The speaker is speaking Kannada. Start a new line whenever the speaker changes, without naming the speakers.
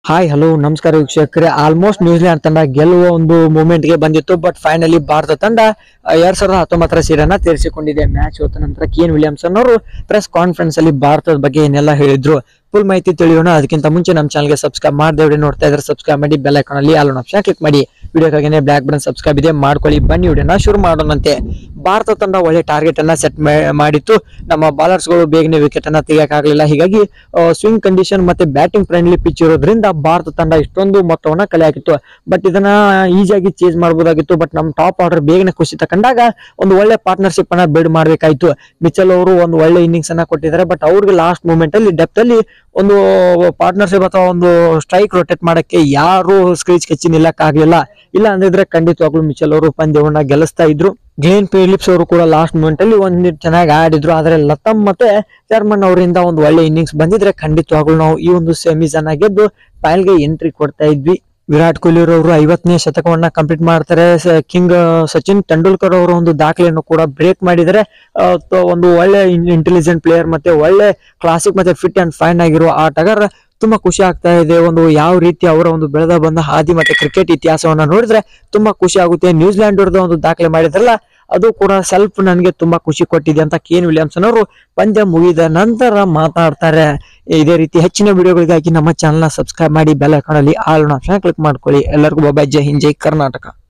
ಹಾಯ್ ಹಲೋ ನಮಸ್ಕಾರ ವೀಕ್ಷಕರೇ ಆಲ್ಮೋಸ್ಟ್ ನ್ಯೂಜಿಲೆಂಡ್ ತಂಡ ಗೆಲ್ಲುವ ಒಂದು ಮೂಮೆಂಟ್ ಗೆ ಬಂದಿತ್ತು ಬಟ್ ಫೈನಲಿ ಭಾರತ ತಂಡ ಆ, ಎರಡ್ ಸಾವಿರದ ಹತ್ತೊಂಬತ್ತರ ಸೀರನ್ನ ತೀರಿಸಿಕೊಂಡಿದೆ ಮ್ಯಾಚ್ ಹೋದ ನಂತರ ಕೇನ್ ವಿಲಿಯಮ್ಸನ್ ಅವರು ಪ್ರೆಸ್ ಕಾನ್ಫರೆನ್ಸ್ ಅಲ್ಲಿ ಭಾರತದ ಬಗ್ಗೆ ಏನೆಲ್ಲ ಹೇಳಿದ್ರು ಫುಲ್ ಮಾಹಿತಿ ತಿಳಿಯೋಣ ಅದಕ್ಕಿಂತ ಮುಂಚೆ ನಮ್ಮ ಚಾನಲ್ಗೆ ಸಬ್ಸ್ಕ್ರೈಬ್ ಮಾಡದೆ ವಿಡಿಯೋ ನೋಡ್ತಾ ಇದ್ರೆ ಸಬ್ಸ್ಕ್ರೈಬ್ ಮಾಡಿ ಬೆಲ್ ಐಕಾನ್ ಅಲ್ಲಿ ಆಲ್ ಆಪ್ಷನ್ ಕ್ಲಿಕ್ ಮಾಡಿ ವಿಡಿಯೋಕ್ಕಾಗಿನೇ ಬ್ಲಾಕ್ ಬಟನ್ ಸಬ್ಸ್ಕ್ರೈಬ್ ಇದೆ ಮಾಡ್ಕೊಳ್ಳಿ ಬನ್ನಿ ವಿಡಿಯೋನ ಶುರು ಮಾಡೋಣಂತೆ ಭಾರತ ತಂಡ ಒಳ್ಳೆ ಟಾರ್ಗೆಟ್ ಅನ್ನ ಸೆಟ್ ಮಾಡಿತ್ತು ನಮ್ಮ ಬಾಲರ್ಸ್ ಗಳು ಬೇಗನೆ ವಿಕೆಟ್ ಅನ್ನ ತೆಗಿಯಕ್ಕಾಗಲಿಲ್ಲ ಹೀಗಾಗಿ ಸ್ವಿಂಗ್ ಕಂಡೀಷನ್ ಮತ್ತೆ ಬ್ಯಾಟಿಂಗ್ ಫ್ರೆಂಡ್ಲಿ ಪಿಚ್ ಇರೋದ್ರಿಂದ ಭಾರತ ತಂಡ ಇಷ್ಟೊಂದು ಮೊತ್ತವನ್ನ ಕಲೆ ಹಾಕಿತ್ತು ಬಟ್ ಇದನ್ನ ಈಸಿಯಾಗಿ ಚೇಂಜ್ ಮಾಡಬಹುದಾಗಿತ್ತು ಬಟ್ ನಮ್ಮ ಟಾಪ್ ಆರ್ಡರ್ ಬೇಗನೆ ಖುಷಿ ತಕೊಂಡಾಗ ಒಂದು ಒಳ್ಳೆ ಪಾರ್ಟ್ನರ್ಶಿಪ್ ಅನ್ನ ಬಿಲ್ಡ್ ಮಾಡ್ಬೇಕಾಯ್ತು ಮಿಚಲ್ ಅವರು ಒಂದು ಒಳ್ಳೆ ಇನ್ನಿಂಗ್ಸ್ ಅನ್ನ ಕೊಟ್ಟಿದ್ದಾರೆ ಬಟ್ ಅವ್ರಿಗೆ ಲಾಸ್ಟ್ ಮೂಮೆಂಟ್ ಅಲ್ಲಿ ಡೆಪ್ತ್ ಅಲ್ಲಿ ಒಂದು ಪಾರ್ಟ್ನರ್ಶಿಪ್ ಅಥವಾ ಒಂದು ಸ್ಟ್ರೈಕ್ ರೊಟೇಟ್ ಮಾಡಕ್ಕೆ ಯಾರು ಸ್ಕ್ರೀಚ್ ಕೆಚ್ಚಿ ನಿಲ್ಲಕ್ಕಾಗ್ಲಿಲ್ಲ ಇಲ್ಲ ಅಂದಿದ್ರೆ ಖಂಡಿತವಾಗ್ಲೂ ಮಿಚಲ್ ಅವರು ಪಂದ್ಯವನ್ನ ಗೆಲ್ಲಿಸ್ತಾ ಇದ್ರು ಗ್ಲೇನ್ ಫಿಲಿಪ್ಸ್ ಅವರು ಕೂಡ ಲಾಸ್ಟ್ ಮೂಮೆಂಟ್ ಅಲ್ಲಿ ಒಂದ್ ಚೆನ್ನಾಗಿ ಆಡಿದ್ರು ಆದ್ರೆ ಲತಮ್ ಮತ್ತೆ ಶರ್ಮನ್ ಅವರಿಂದ ಒಂದು ಒಳ್ಳೆ ಇನ್ನಿಂಗ್ಸ್ ಬಂದಿದ್ರೆ ಖಂಡಿತವಾಗ್ಲೂ ನಾವು ಈ ಒಂದು ಸೆಮೀಸ್ ಅನ್ನ ಗೆದ್ದು ಫೈನಲ್ಗೆ ಎಂಟ್ರಿ ಕೊಡ್ತಾ ಇದ್ವಿ ವಿರಾಟ್ ಕೊಹ್ಲಿ ಅವರು ಐವತ್ತನೇ ಶತಕವನ್ನ ಕಂಪ್ಲೀಟ್ ಮಾಡ್ತಾರೆ ಕಿಂಗ್ ಸಚಿನ್ ತೆಂಡೂಲ್ಕರ್ ಅವರು ಒಂದು ದಾಖಲೆಯನ್ನು ಕೂಡ ಬ್ರೇಕ್ ಮಾಡಿದರೆ ಆ, ತ- ಒಂದು ಒಳ್ಳೆ ಇಂಟೆಲಿಜೆಂಟ್ ಪ್ಲೇಯರ್ ಮತ್ತೆ ಒಳ್ಳೆ ಕ್ಲಾಸಿಕ್ ಮತ್ತೆ ಫಿಟ್ ಅಂಡ್ ಫೈನ್ ಆಗಿರುವ ಆಟಗಾರ ತುಂಬಾ ಖುಷಿ ಆಗ್ತಾ ಇದೆ ಒಂದು ಯಾವ ರೀತಿ ಅವರ ಒಂದು ಬೆಳೆದ ಬಂದ ಹಾದಿ ಮತ್ತೆ ಕ್ರಿಕೆಟ್ ಇತಿಹಾಸವನ್ನ ನೋಡಿದ್ರೆ ತುಂಬಾ ಖುಷಿ ಆಗುತ್ತೆ ನ್ಯೂಜಿಲೆಂಡ್ ಅವ್ರದ್ದು ಒಂದು ದಾಖಲೆ ಮಾಡಿದ್ರಲ್ಲ ಅದು ಕೂಡ ಸ್ವಲ್ಪ ನನಗೆ ತುಂಬಾ ಖುಷಿ ಕೊಟ್ಟಿದೆ ಅಂತ ಕೇನ್ ವಿಲಿಯಮ್ಸನ್ ಅವರು ಪಂದ್ಯ ಮುಗಿದ ನಂತರ ಮಾತಾಡ್ತಾರೆ ಇದೇ ರೀತಿ ಹೆಚ್ಚಿನ ವಿಡಿಯೋಗಳಿಗಾಗಿ ನಮ್ಮ ಚಾನಲ್ನ ಸಬ್ಸ್ಕ್ರೈಬ್ ಮಾಡಿ ಬೆಲ್ ಐಕಾನ್ ಅಲ್ಲಿ ಆಲ್ ಆಪ್ಷನ್ ಕ್ಲಿಕ್ ಮಾಡ್ಕೊಳ್ಳಿ ಎಲ್ಲರಿಗೂ ಬಾಬಾ ಜೈ ಹಿಂದ್ ಜೈ ಕರ್ನಾಟಕ